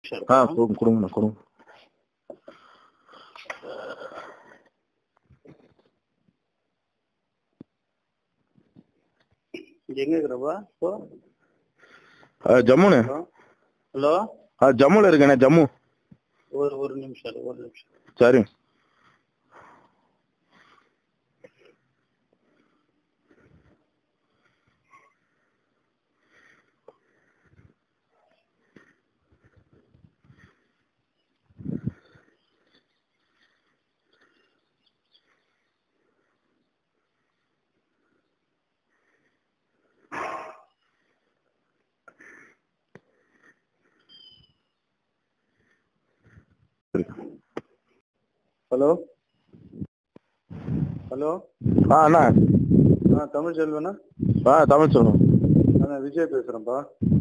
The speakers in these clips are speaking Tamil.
ஆ கொடுங்க கொடுங்கண்ணா கொடுங்க எங்க இருக்கிறப்பா இப்போ ஆ, ஜம்முண்ணே ஹலோ ஹலோ ஆ ஜம்முல இருக்கேண்ணே ஜம்மு ஒரு ஒரு நிமிஷம் இரு, ஒரு நிமிஷம் சரி சரி ஹலோ ஹலோ ஆ அண்ணா ஆ தமிழ் செல்வனா ஆ தமிழ் சொல்லுங்க நான் விஜய் பேசுறேன்ப்பா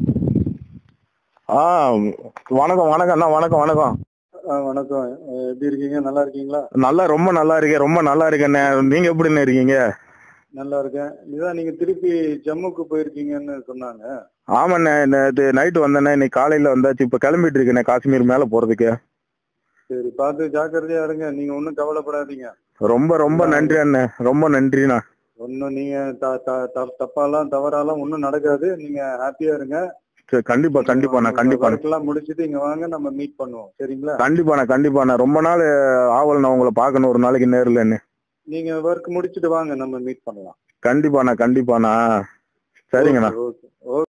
ஆ வணக்கம் வணக்கம் அண்ணா வணக்கம் வணக்கம் ஆ வணக்கம் அஹ் எப்படி இருக்கீங்க நல்லா இருக்கீங்களா நல்லா ரொம்ப நல்லா இருக்கேன் ரொம்ப நல்லா இருக்கேண்ணே நீங்க எப்படிண்ணே இருக்கீங்க நல்லா இருக்கேன் இதான் நீங்க திருப்பி ஜம்முக்கு போயிருக்கீங்கன்னு சொன்னாங்க ஆமாண்ணே நேற்று நைட்டு வந்தேண்ணே இன்னைக்கு காலையில வந்தாச்சு இப்ப கிளம்பிட்டு இருக்கேண்ணே காஷ்மீர் மேல போறதுக்கு சரி பார்த்து ஜாக்கிரதையா இருங்க நீங்க ஒன்றும் கவலைப்படாதீங்க ரொம்ப ரொம்ப நன்றி அண்ணே ரொம்ப நன்றிண்ணா ஒன்றும் நீங்க த- த- த- தப்பாலாம் தவறாலாம் ஒன்றும் நடக்காது நீங்க ஹாப்பியா இருங்க சரி கண்டிப்பா கண்டிப்பாண்ணா கண்டிப்பாண்ணே ஒர்க்லாம் முடிச்சிட்டு இங்க வாங்க நம்ம மீட் பண்ணுவோம் சரிங்களா கண்டிப்பாண்ணா கண்டிப்பாண்ணா ரொம்ப நாள் ஆவல் நான் உங்களை பார்க்கணும் ஒரு நாளைக்கு நேர்லன்னு நீங்க ஒர்க் முடிச்சிட்டு வாங்க நம்ம மீட் பண்ணலாம் கண்டிப்பாண்ணா கண்டிப்பாண்ணா சரிங்கண்ணா ஓகே ஓகே